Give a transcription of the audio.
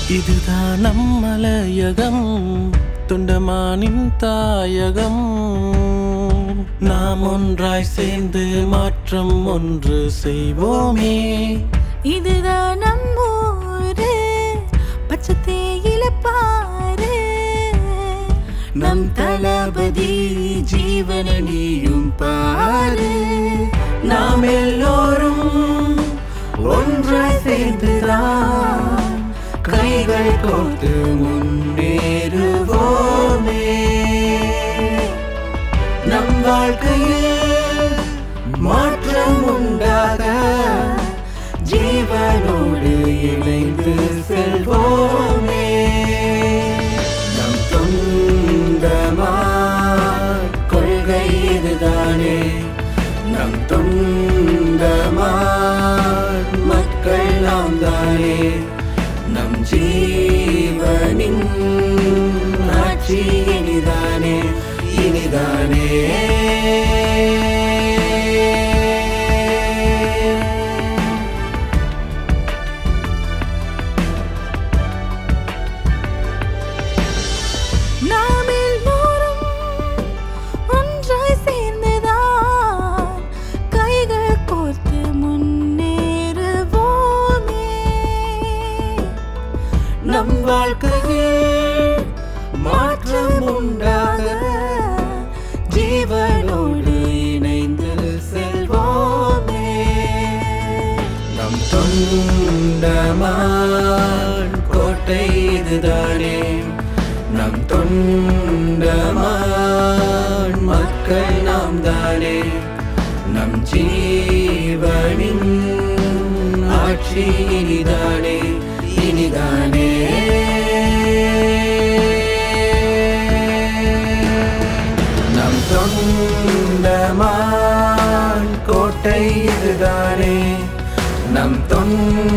இதுதான் நம்மலையகம் தொண்டமானின் தாயகம் நாம் ஒன்றாய் சேர்ந்து மாற்றம் ஒன்று செய்வோமே இதுதான் நம்மூரு பச்சை தேயில பாரு நம் தளபதி ஜீவன நீயும் பாரு நாம் எல்லோரும் ஒன்றாய் சேர்ந்துதான் கைகள் கோர்த்து முன்னேறுவோமே நம் வாழ்க்கையில் மாற்றம் உண்டாக ஜீவனோடு இணைந்து செல்வோமே நம் தொண்டமா கொள்கை இதுதானே நம் தொண்டமா மக்கள் நாம் தானே நம் ஜீவனின் ஆட்சி இனிதானே இனிதானே நாம் எல்லோரும் ஒன்றாய் சேர்ந்துதான் கைகள் கோர்த்து முன்னேறுவோமே நம் வாழ்க்கையில் மாற்றம் உண்டாக ஜீவனோடு இணைந்து செல்வோமே நம் தொண்டமான் கோட்டை இதுதானே நம் தொண்டமான் மக்கள் நாம் தானே நம் ஜீவனின் ஆட்சி இனிதானே இனிதானே நம் தொண்டமான் கோட்டை இதுதானே நம் தொண்ட